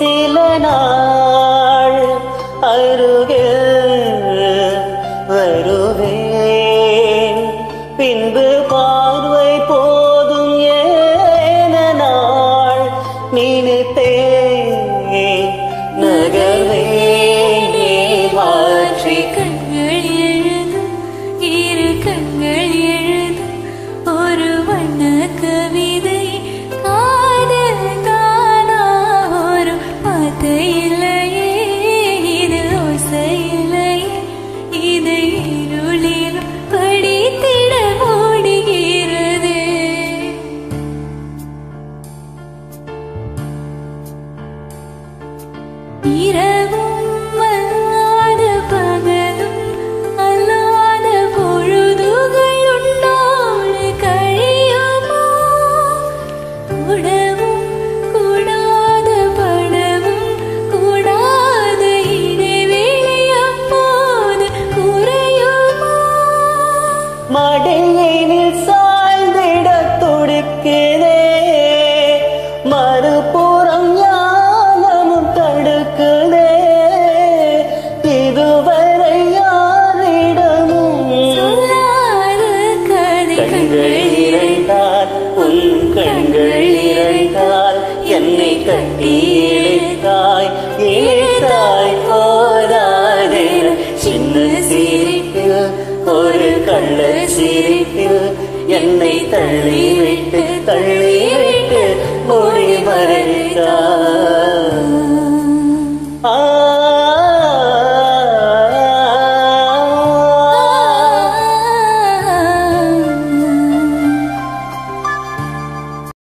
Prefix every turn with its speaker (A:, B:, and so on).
A: சில நாள் அருகில் வருவேன் பின்பு பார்வை போதும் ஏன நாள் நினைத்தேன் நகர்வேன் நீ மாற்றி
B: கண்கள் எழுதும் இரு கண்கள் எழுதும் ஒரு வண்ண கவிதை காதல் தானா ஒரு வார்த்தை இல்லையே இது ஓசை இல்லையே இது இருளிலும் படித்திட ஓடுகிறது இரவும் அல்லாத பகலும் அல்லாத பொழுதுகள் உன்னோடு கழியுமோ உடவும் கூடாத படவும் கூடாத இடைவெளி அப்போது குறையுமோ
A: மடியினில் சாய்ந்திட துடிக்கிறே மறுபுறம் ஞானமும் தடுக்குதே இதுவரை யாரிடமும்
B: சொல்லாத கதை
A: கண்கள் இறைந்தால் உன் கண்கள் இறைந்தால் என்னை கட்டி இழுத்தாய் இழுத்தாய் போதாதே சின்ன சிரிப்பில் ஒரு கள்ள சிரிப்பில் என்னை தள்ளிவிட்டு தள்ளிவிட்டு மொழி மறைத்தாய்